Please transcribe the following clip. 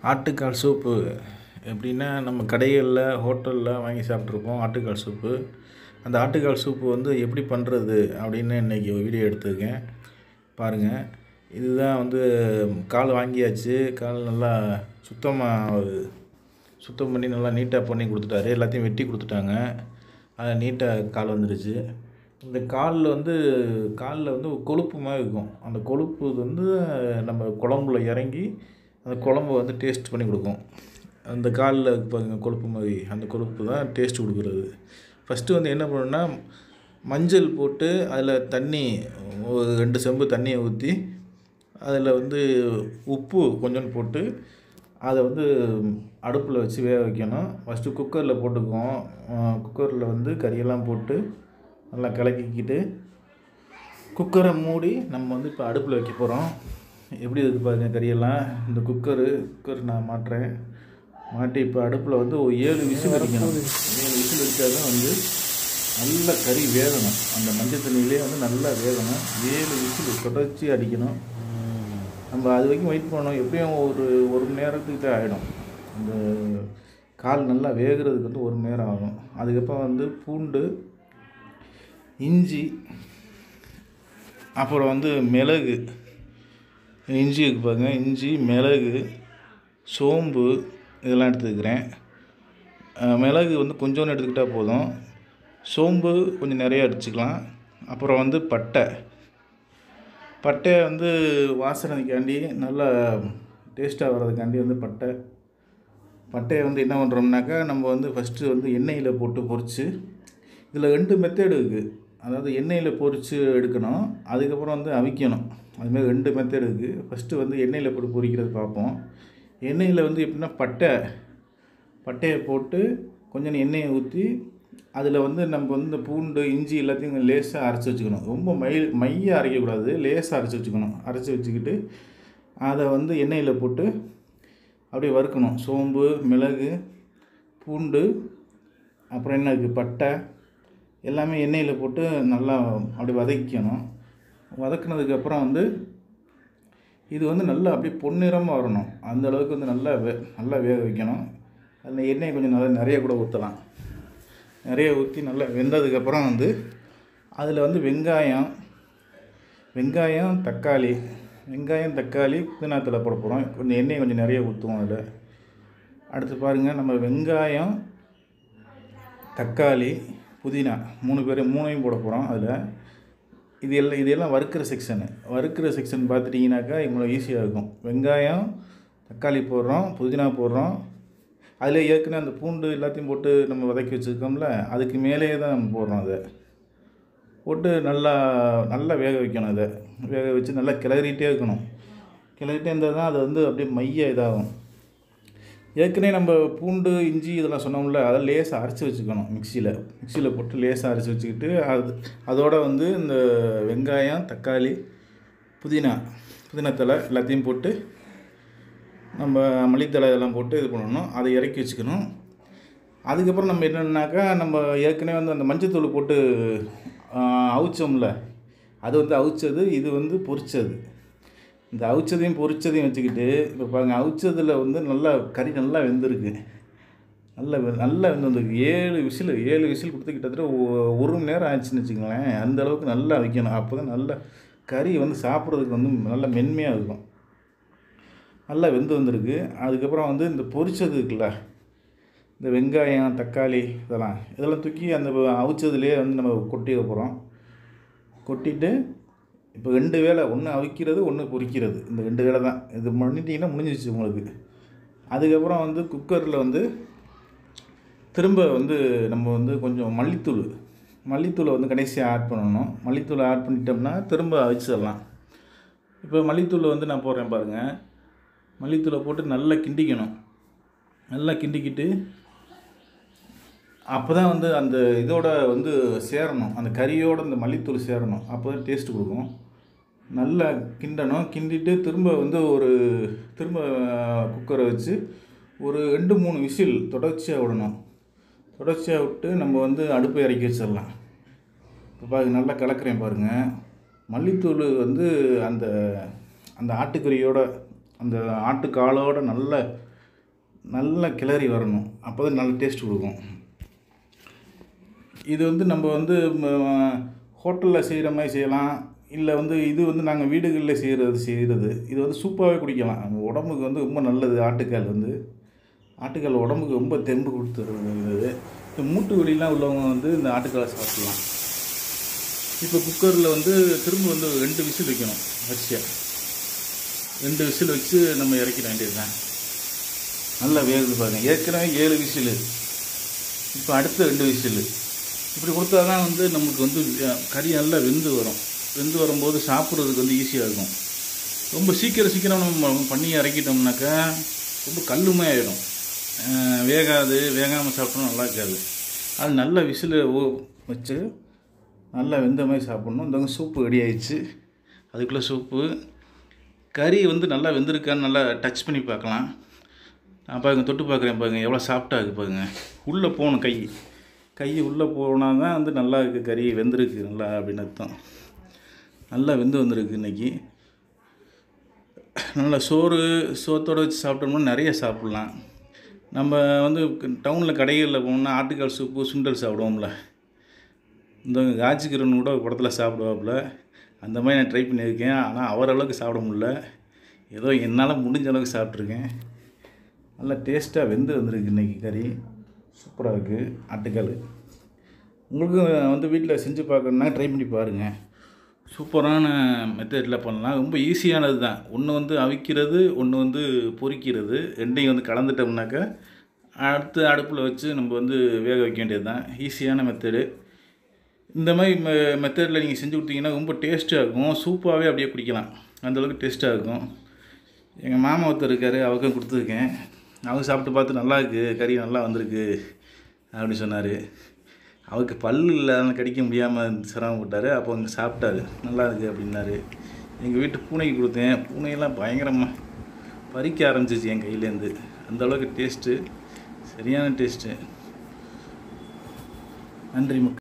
ஆட்டுக்கால் சூப்பு எப்படின்னா நம்ம கடைகளில் ஹோட்டலில் வாங்கி சாப்பிட்ருப்போம் ஆட்டுக்கால் சூப்பு அந்த ஆட்டுக்கால் சூப்பு வந்து எப்படி பண்ணுறது அப்படின்னு இன்றைக்கி ஒரு வீடியோ எடுத்திருக்கேன் பாருங்கள் இதுதான் வந்து கால் வாங்கியாச்சு கால் நல்லா சுத்தமாக சுத்தம் பண்ணி நல்லா நீட்டாக பண்ணி கொடுத்துட்டாரு எல்லாத்தையும் வெட்டி கொடுத்துட்டாங்க அது நீட்டாக கால் வந்துடுச்சு இந்த காலில் வந்து காலில் வந்து கொழுப்பு மாதிரி இருக்கும் அந்த கொழுப்பு வந்து நம்ம குழம்புல இறங்கி அந்த குழம்பு வந்து டேஸ்ட் பண்ணி கொடுக்கும் அந்த காலில் பாருங்க கொழுப்பு மாதிரி அந்த கொழுப்பு தான் டேஸ்ட் கொடுக்குறது ஃபஸ்ட்டு வந்து என்ன பண்ணணும்னா மஞ்சள் போட்டு அதில் தண்ணி ஒரு ரெண்டு செம்பு தண்ணியை ஊற்றி அதில் வந்து உப்பு கொஞ்சோண்டு போட்டு அதை வந்து அடுப்பில் வச்சு வேக வைக்கணும் ஃபஸ்ட்டு குக்கரில் போட்டுக்குவோம் குக்கரில் வந்து கறியெல்லாம் போட்டு நல்லா கலக்கிக்கிட்டு குக்கரை மூடி நம்ம வந்து இப்போ அடுப்பில் வைக்க போகிறோம் எப்படி இருக்குது பாருங்க கறியெல்லாம் இந்த குக்கரு குக்கர் நான் மாட்டுறேன் மாட்டி இப்போ அடுப்பில் வந்து ஒரு ஏழு விசில் அடிக்கணும் ஏழு விசில் அடித்தால் தான் வந்து நல்ல கறி வேகணும் அந்த மஞ்சள் தண்ணியிலே வந்து நல்லா வேகணும் ஏழு விசில் தொடர்ச்சி அடிக்கணும் நம்ம அது வரைக்கும் வெயிட் பண்ணோம் எப்படியும் ஒரு ஒரு மணி நேரத்துக்கிட்ட ஆகிடும் அந்த கால் நல்லா வேகிறதுக்கு வந்து ஒரு மணி நேரம் ஆகும் அதுக்கப்புறம் வந்து பூண்டு இஞ்சி அப்புறம் வந்து மிளகு இஞ்சி இருக்கு பாருங்க இஞ்சி மிளகு சோம்பு இதெல்லாம் எடுத்துக்கிறேன் மிளகு வந்து கொஞ்சோண்டு எடுத்துக்கிட்டால் போதும் சோம்பு கொஞ்சம் நிறைய அடிச்சுக்கலாம் அப்புறம் வந்து பட்டை பட்டையை வந்து வாசனைக்காண்டி நல்லா டேஸ்ட்டாக வர்றதுக்காண்டி வந்து பட்டை பட்டையை வந்து என்ன பண்ணுறோம்னாக்கா நம்ம வந்து ஃபஸ்ட்டு வந்து எண்ணெயில் போட்டு பொரித்து இதில் ரெண்டு மெத்தேடு இருக்குது அதாவது எண்ணெயில் பொரித்து எடுக்கணும் அதுக்கப்புறம் வந்து அவிக்கணும் அதுமாதிரி ரெண்டு மெத்தேடு இருக்குது ஃபஸ்ட்டு வந்து எண்ணெயில் போட்டு பொரிக்கிறது பார்ப்போம் எண்ணெயில் வந்து எப்படின்னா பட்டை பட்டையை போட்டு கொஞ்சம் எண்ணெயை ஊற்றி அதில் வந்து நம்ம வந்து இந்த பூண்டு இஞ்சி எல்லாத்தையும் லேசாக அரைச்சி வச்சுக்கணும் ரொம்ப மை மையாக அரைக்கக்கூடாது லேசாக அரைச்சி வச்சுக்கணும் அரைச்சி வச்சுக்கிட்டு அதை வந்து எண்ணெயில் போட்டு அப்படியே வறுக்கணும் சோம்பு மிளகு பூண்டு அப்புறம் என்ன இருக்குது பட்டை எல்லாமே எண்ணெயில் போட்டு நல்லா அப்படி வதக்கணும் வதக்குனதுக்கப்புறம் வந்து இது வந்து நல்லா அப்படியே பொன்னிறமாக வரணும் அந்த அளவுக்கு வந்து நல்லா வே நல்லா வேக வைக்கணும் அதில் எண்ணெய் கொஞ்சம் நல்லா நிறைய கூட ஊற்றலாம் நிறைய ஊற்றி நல்லா வெந்ததுக்கப்புறம் வந்து அதில் வந்து வெங்காயம் வெங்காயம் தக்காளி வெங்காயம் தக்காளி புதினாத்தில் போட போகிறோம் கொஞ்சம் எண்ணெய் கொஞ்சம் நிறைய ஊற்றுவோம் அதில் அடுத்து பாருங்கள் நம்ம வெங்காயம் தக்காளி புதினா மூணு பேர் மூணையும் போட போகிறோம் அதில் இது எல்லாம் இதெல்லாம் வறுக்கிற செக்ஷனு வறுக்கிற செக்ஷன் பார்த்துட்டிங்கனாக்கா இவ்வளோ ஈஸியாக இருக்கும் வெங்காயம் தக்காளி போடுறோம் புதினா போடுறோம் அதில் ஏற்கனவே அந்த பூண்டு எல்லாத்தையும் போட்டு நம்ம வதக்கி வச்சுருக்கோம்ல அதுக்கு மேலேயே தான் நம்ம போடுறோம் அதை போட்டு நல்லா நல்லா வேக வைக்கணும் அதை வேக வச்சு நல்லா கிளறிட்டே இருக்கணும் கிளறிட்டே இருந்தால் தான் அது வந்து அப்படியே மைய இதாகும் ஏற்கனவே நம்ம பூண்டு இஞ்சி இதெல்லாம் சொன்னோம்ல அதை லேசாக அரைச்சி வச்சுக்கணும் மிக்சியில் மிக்சியில் போட்டு லேசாக அரைச்சி வச்சுக்கிட்டு அது அதோட வந்து இந்த வெங்காயம் தக்காளி புதினா புதினா தலை எல்லாத்தையும் போட்டு நம்ம மல்லித்தலை இதெல்லாம் போட்டு இது பண்ணணும் அதை இறக்கி வச்சுக்கணும் அதுக்கப்புறம் நம்ம என்னென்னாக்கா நம்ம ஏற்கனவே வந்து அந்த மஞ்சத்தூள் போட்டு அவிச்சோம்ல அது வந்து அவிச்சது இது வந்து பொரிச்சது இந்த அவிச்சதையும் பொரிச்சதையும் வச்சுக்கிட்டு இப்போ பாருங்கள் அவிச்சதில் வந்து நல்லா கறி நல்லா வெந்திருக்கு நல்லா வெ நல்லா வெந்து வந்திருக்கு ஏழு விசில் ஏழு விசில் கொடுத்து கிட்டத்தட்ட ஒரு மணி நேரம் ஆச்சுன்னு வச்சுங்களேன் அந்த அளவுக்கு நல்லா வைக்கணும் அப்போ தான் நல்லா கறி வந்து சாப்பிட்றதுக்கு வந்து நல்லா மென்மையாக இருக்கும் நல்லா வெந்து வந்திருக்கு அதுக்கப்புறம் வந்து இந்த பொரிச்சது இருக்குல்ல இந்த வெங்காயம் தக்காளி இதெல்லாம் இதெல்லாம் தூக்கி அந்த அவிச்சதுலேயே வந்து நம்ம கொட்டி போகிறோம் கொட்டிட்டு இப்போ ரெண்டு வேலை ஒன்று அவிக்கிறது ஒன்று பொரிக்கிறது இந்த ரெண்டு வேலை தான் இது பண்ணிட்டீங்கன்னா முடிஞ்சிச்சு உங்களுக்கு அதுக்கப்புறம் வந்து குக்கரில் வந்து திரும்ப வந்து நம்ம வந்து கொஞ்சம் மல்லித்தூள் மல்லித்தூளை வந்து கடைசியாக ஆட் பண்ணணும் மல்லித்தூளை ஆட் பண்ணிட்டோம்னா திரும்ப அவிச்சிடலாம் இப்போ மல்லித்தூளை வந்து நான் போடுறேன் பாருங்கள் மல்லித்தூளை போட்டு நல்லா கிண்டிக்கணும் நல்லா கிண்டிக்கிட்டு அப்போ தான் வந்து அந்த இதோட வந்து சேரணும் அந்த கறியோட அந்த மல்லித்தூள் சேரணும் அப்போ தான் டேஸ்ட் கொடுக்கும் நல்லா கிண்டணும் கிண்டிட்டு திரும்ப வந்து ஒரு திரும்ப குக்கரை வச்சு ஒரு ரெண்டு மூணு விசில் தொடர்ச்சியாக விடணும் தொடர்ச்சியாக விட்டு நம்ம வந்து அடுப்பை இறக்கி வச்சிடலாம் இப்போ பாருங்க நல்லா கலக்கிறேன் பாருங்கள் மல்லித்தூள் வந்து அந்த அந்த ஆட்டுக்கறியோட அந்த ஆட்டுக்காலோட நல்ல நல்லா கிளறி வரணும் அப்போ தான் நல்ல டேஸ்ட் கொடுக்கும் இது வந்து நம்ம வந்து ஹோட்டலில் செய்கிற மாதிரி செய்யலாம் இல்லை வந்து இது வந்து நாங்கள் வீடுகளில் செய்கிறது செய்கிறது இது வந்து சூப்பாகவே குடிக்கலாம் நம்ம உடம்புக்கு வந்து ரொம்ப நல்லது ஆட்டுக்கால் வந்து ஆட்டுக்கால் உடம்புக்கு ரொம்ப தெம்பு கொடுத்துருது இந்த மூட்டு வலிலாம் உள்ளவங்க வந்து இந்த ஆட்டுக்காலை சாப்பிட்லாம் இப்போ குக்கரில் வந்து திரும்ப வந்து ரெண்டு விசில் வைக்கணும் வரிசையாக ரெண்டு விசில் வச்சு நம்ம இறக்கிட வேண்டியது தான் நல்லா வேகுது பாருங்க ஏற்கனவே ஏழு விசில் இப்போ அடுத்த ரெண்டு விசில் இப்படி கொடுத்தா தான் வந்து நமக்கு வந்து அஹ், கறி நல்லா வெந்து வரும் வெந்து வரும்போது சாப்பிட்றதுக்கு வந்து ஈஸியாக இருக்கும் ரொம்ப சீக்கிரம் சீக்கிரம் நம்ம பண்ணி இறக்கிட்டோம்னாக்கா ரொம்ப கல்லுமே ஆயிடும் அஹ், வேகாது வேகாமல் சாப்பிட்டோம் நல்லா இருக்காது அது நல்ல விசில் வச்சு நல்லா வெந்த மாதிரி சாப்பிட்ணும் இந்த சூப்பு ரெடி ஆயிடுச்சு அதுக்குள்ளே சூப்பு கறி வந்து நல்லா வெந்திருக்கான்னு நல்லா டச் பண்ணி பார்க்கலாம் நான் பாருங்க தொட்டு பார்க்குறேன் பாருங்க எவ்வளோ சாஃப்டாக இருக்குது பாருங்க உள்ளே போகணும் கை கை உள்ளே போனால் தான் வந்து நல்லா இருக்குது கறி வெந்திருக்கு நல்லா அப்படின்னு அர்த்தம் நல்லா வெந்து வந்திருக்கு இன்னைக்கு நல்லா சோறு சோத்தோடு வச்சு சாப்பிட்டோம்னா நிறைய சாப்பிட்லாம் நம்ம வந்து டவுனில் கடைகளில் போனோம்னா ஆட்டுக்கால் சூப்பு சுண்டல் சாப்பிடுவோம்ல இந்த காய்ச்சிக்கிறன்னு கூட ஒரு படத்தில் சாப்பிடுவாப்புல அந்த மாதிரி நான் ட்ரை பண்ணியிருக்கேன் ஆனால் அவர் அளவுக்கு சாப்பிட முடியல ஏதோ என்னால் முடிஞ்ச அளவுக்கு சாப்பிட்ருக்கேன் நல்லா டேஸ்ட்டாக வெந்து வந்திருக்கு இன்றைக்கி கறி சூப்பராக இருக்குது ஆட்டுக்கால் உங்களுக்கும் வந்து வீட்டில் செஞ்சு பார்க்கணுன்னா ட்ரை பண்ணி பாருங்கள் சூப்பரான மெத்தடில் பண்ணலாம் ரொம்ப ஈஸியானது தான் ஒன்று வந்து அவிக்கிறது ஒன்று வந்து பொரிக்கிறது ரெண்டையும் வந்து கலந்துட்டோம்னாக்கா அடுத்து அடுப்பில் வச்சு நம்ம வந்து வேக வைக்க வேண்டியது தான் ஈஸியான மெத்தடு இந்த மாதிரி மெ மெத்தடில் நீங்கள் செஞ்சு கொடுத்தீங்கன்னா ரொம்ப டேஸ்ட்டாக இருக்கும் சூப்பாகவே அப்படியே குடிக்கலாம் அந்தளவுக்கு டேஸ்ட்டாக இருக்கும் எங்கள் மாமா ஒருத்தர் இருக்கார் அவருக்கும் கொடுத்துருக்கேன் அவங்க சாப்பிட்டு பார்த்து நல்லா இருக்கு கறி நல்லா வந்திருக்கு அப்படி சொன்னார் அவருக்கு பல்லு இல்லாத கடிக்க முடியாமல் சிரமப்பட்டார் அப்போ அங்கே சாப்பிட்டாரு நல்லா இருக்கு அப்படின்னாரு எங்கள் வீட்டு பூனைக்கு கொடுத்தேன் பூனையெல்லாம் பயங்கரமாக பறிக்க ஆரம்பிச்சிச்சு என் கையிலேருந்து அந்த அளவுக்கு டேஸ்ட்டு சரியான டேஸ்ட்டு நன்றி மக்கள்